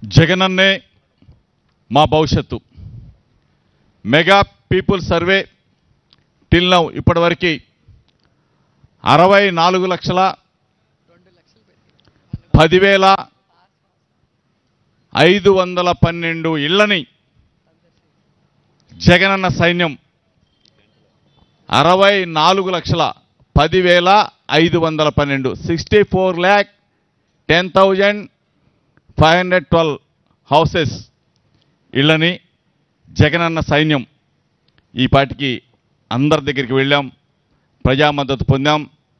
జగనన్నే మా భవిష్యత్తు mega people survey till now ఇప్పటివరకు అరవై నాలుగు లక్షల పదివేల ఐదు వందల పన్నెండు ఇళ్లని జగనన్న సైన్యం అరవై నాలుగు లక్షల పదివేల ఐదు వందల పన్నెండు sixty four lakh ten thousand five hundred twelve houses ఇళ్ళని జగనన్న సైన్యం ఈ పాటికి అందరి దగ్గరికి వెళ్ళాం ప్రజా మద్దతు పొందాం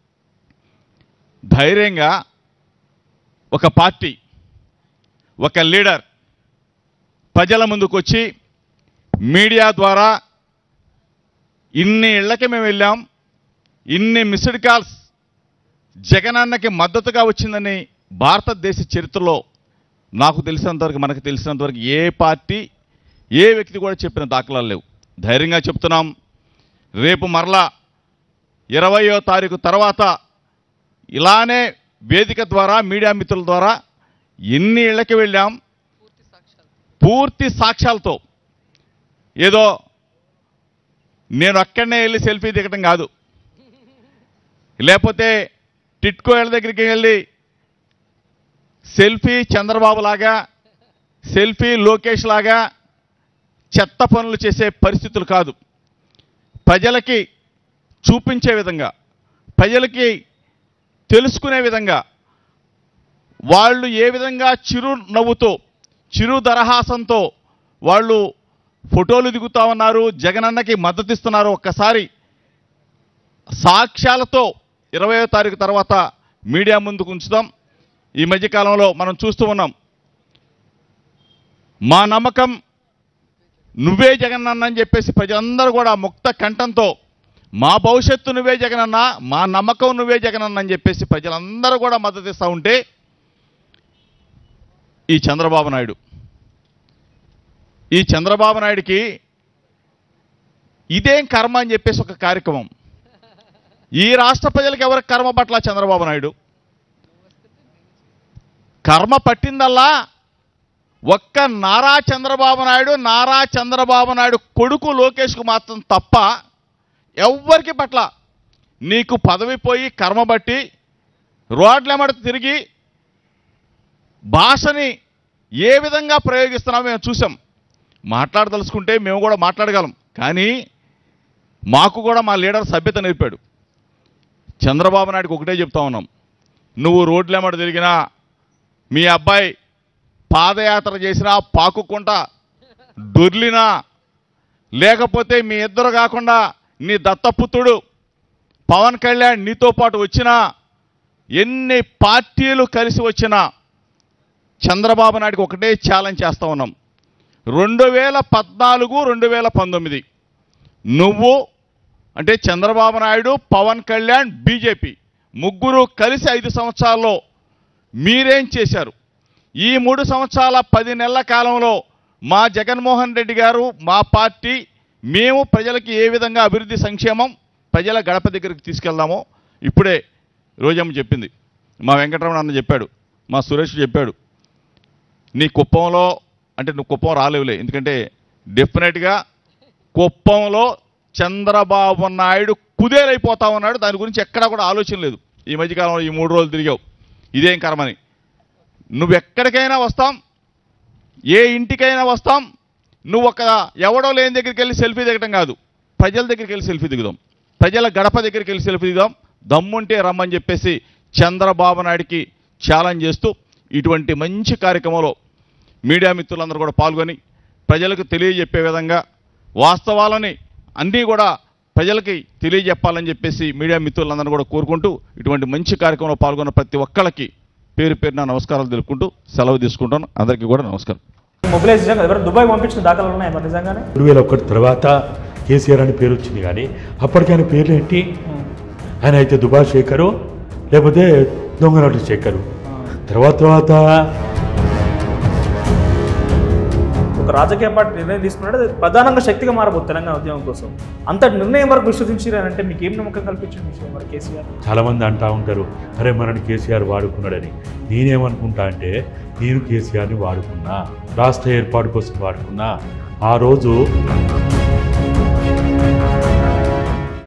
ధైర్యంగా ఒక పార్టీ ఒక లీడర్ ప్రజల ముందుకు వచ్చి మీడియా ద్వారా ఇన్ని ఇళ్ళకి మేము వెళ్ళాం ఇన్ని మిస్డ్ కాల్స్ జగనన్నకి మద్దతుగా వచ్చిందని భారతదేశ చరిత్రలో నాకు తెలిసినంతవరకు మనకు తెలిసినంతవరకు ఏ పార్టీ ఏ వ్యక్తి కూడా చెప్పిన దాఖలాలు లేవు ధైర్యంగా చెప్తున్నాం రేపు మరలా ఇరవయో తారీఖు తర్వాత ఇలానే వేదిక ద్వారా మీడియా మిత్రుల ద్వారా ఎన్ని ఇళ్ళకి వెళ్ళాం పూర్తి సాక్ష్యాలతో ఏదో నేను అక్కడనే వెళ్ళి సెల్ఫీ దిగటం కాదు లేకపోతే టిట్కో ఇళ్ళ దగ్గరికి వెళ్ళి సెల్ఫీ చంద్రబాబు లాగా సెల్ఫీ లోకేష్ లాగా చెత్త పనులు చేసే పరిస్థితులు కాదు ప్రజలకి చూపించే విధంగా ప్రజలకి తెలుసుకునే విధంగా వాళ్ళు ఏ విధంగా చిరు నవ్వుతో చిరు దరహాసంతో వాళ్ళు ఫోటోలు దిగుతా ఉన్నారు జగనన్నకి మద్దతు ఇస్తున్నారు ఒక్కసారి సాక్ష్యాలతో ఇరవయో తారీఖు తర్వాత మీడియా ముందుకు ఉంచుదాం ఈ మధ్యకాలంలో మనం చూస్తూ ఉన్నాం మా నమ్మకం నువ్వే జగనన్న అని చెప్పేసి ప్రజలందరూ కూడా ముక్త కంఠంతో మా భవిష్యత్తు నువ్వే జగనన్న మా నమ్మకం నువ్వే జగనన్న అని చెప్పేసి ప్రజలందరూ కూడా మద్దతు ఇస్తూ ఉంటే ఈ చంద్రబాబు నాయుడు ఈ చంద్రబాబు నాయుడికి ఇదేం కర్మ అని చెప్పేసి ఒక కార్యక్రమం ఈ రాష్ట్ర ప్రజలకు ఎవరికి కర్మ పట్ల చంద్రబాబు నాయుడు కర్మ పట్టిందల్లా ఒక్క నారా చంద్రబాబు నాయుడు నారా చంద్రబాబు నాయుడు కొడుకు లోకేష్కు మాత్రం తప్ప ఎవ్వరికి పట్ల నీకు పదవి పోయి కర్మ బట్టి రోడ్లెమడ తిరిగి భాషని ఏ విధంగా ప్రయోగిస్తున్నామో మేము చూసాం మాట్లాడదలుచుకుంటే మేము కూడా మాట్లాడగలం కానీ మాకు కూడా మా లీడర్ సభ్యత నేర్పాడు చంద్రబాబు నాయుడుకి ఒకటే చెప్తా ఉన్నాం నువ్వు రోడ్లెమడ తిరిగినా మీ అబ్బాయి పాదయాత్ర చేసినా పాకుకుంటా దొర్లినా లేకపోతే మీ ఇద్దరు కాకుండా నీ దత్తపుత్రుడు పవన్ కళ్యాణ్ నీతో పాటు వచ్చినా ఎన్ని పార్టీలు కలిసి వచ్చినా చంద్రబాబు నాయుడుకి ఒకటే ఛాలెంజ్ చేస్తా ఉన్నాం రెండు వేల పద్నాలుగు రెండు వేల పంతొమ్మిది నువ్వు అంటే చంద్రబాబు నాయుడు పవన్ కళ్యాణ్ బీజేపీ ముగ్గురు కలిసి ఐదు సంవత్సరాల్లో మీరేం చేశారు ఈ మూడు సంవత్సరాల పది నెలల కాలంలో మా జగన్మోహన్ రెడ్డి గారు మా పార్టీ మేము ప్రజలకి ఏ విధంగా అభివృద్ధి సంక్షేమం ప్రజల గడప దగ్గరికి తీసుకెళ్దామో ఇప్పుడే రోజమ్మ చెప్పింది మా వెంకటరమణ అన్న చెప్పాడు మా సురేష్ చెప్పాడు నీ కుప్పంలో అంటే నువ్వు కుప్పం రాలేవులే ఎందుకంటే డెఫినెట్గా కుప్పంలో చంద్రబాబు నాయుడు కుదేలైపోతా ఉన్నాడు దాని గురించి ఎక్కడా కూడా ఆలోచన లేదు ఈ మధ్యకాలంలో ఈ మూడు రోజులు తిరిగావు ఇదేం కర్మని నువ్వు ఎక్కడికైనా వస్తాం ఏ ఇంటికైనా వస్తాం నువ్వు ఒక ఎవడో లేని దగ్గరికి వెళ్ళి సెల్ఫీ దిగటం కాదు ప్రజల దగ్గరికి వెళ్ళి సెల్ఫీ దిగుదాం ప్రజల గడప దగ్గరికి వెళ్ళి సెల్ఫీ దిగుదాం దమ్ముంటే రమ్మని చెప్పేసి చంద్రబాబు నాయుడికి ఛాలెంజ్ చేస్తూ ఇటువంటి మంచి కార్యక్రమంలో మీడియా మిత్రులందరూ కూడా పాల్గొని ప్రజలకు తెలియజెప్పే విధంగా వాస్తవాలని అన్నీ కూడా ప్రజలకి తెలియజెప్పాలని చెప్పేసి మీడియా మిత్రులందరూ కూడా కోరుకుంటూ ఇటువంటి మంచి కార్యక్రమంలో పాల్గొన్న ప్రతి ఒక్కళ్ళకి పేరు పేరున నమస్కారాలు తెలుపుకుంటూ సెలవు తీసుకుంటాను అందరికీ కూడా నమస్కారం మొబిలైజ్ నిజంగా ఎవరు దుబాయ్ పంపించిన దాఖలు ఉన్నాయి మరి నిజంగానే రెండు వేల ఒకటి తర్వాత కేసీఆర్ అని పేరు వచ్చింది కానీ అప్పటికి ఆయన పేర్లు ఏంటి ఆయన అయితే దుబాయ్ శేఖరు లేకపోతే దొంగనాటు శేఖరు తర్వాత తర్వాత ఒక రాజకీయ పార్టీ నిర్ణయం తీసుకున్నాడు అది ప్రధానంగా శక్తిగా మారబోతుంది తెలంగాణ ఉద్యమం కోసం అంత నిర్ణయం వరకు విశ్వసించారంటే మీకు ఏం నమ్మకం కల్పించింది విషయం మరి కేసీఆర్ చాలామంది అంటా ఉంటారు అరే మనని కేసీఆర్ వాడుకున్నాడని నేనేమనుకుంటా అంటే నేను కేసీఆర్ని వాడుకున్నా రాష్ట్ర ఏర్పాటు కోసం వాడుకున్నా ఆ రోజు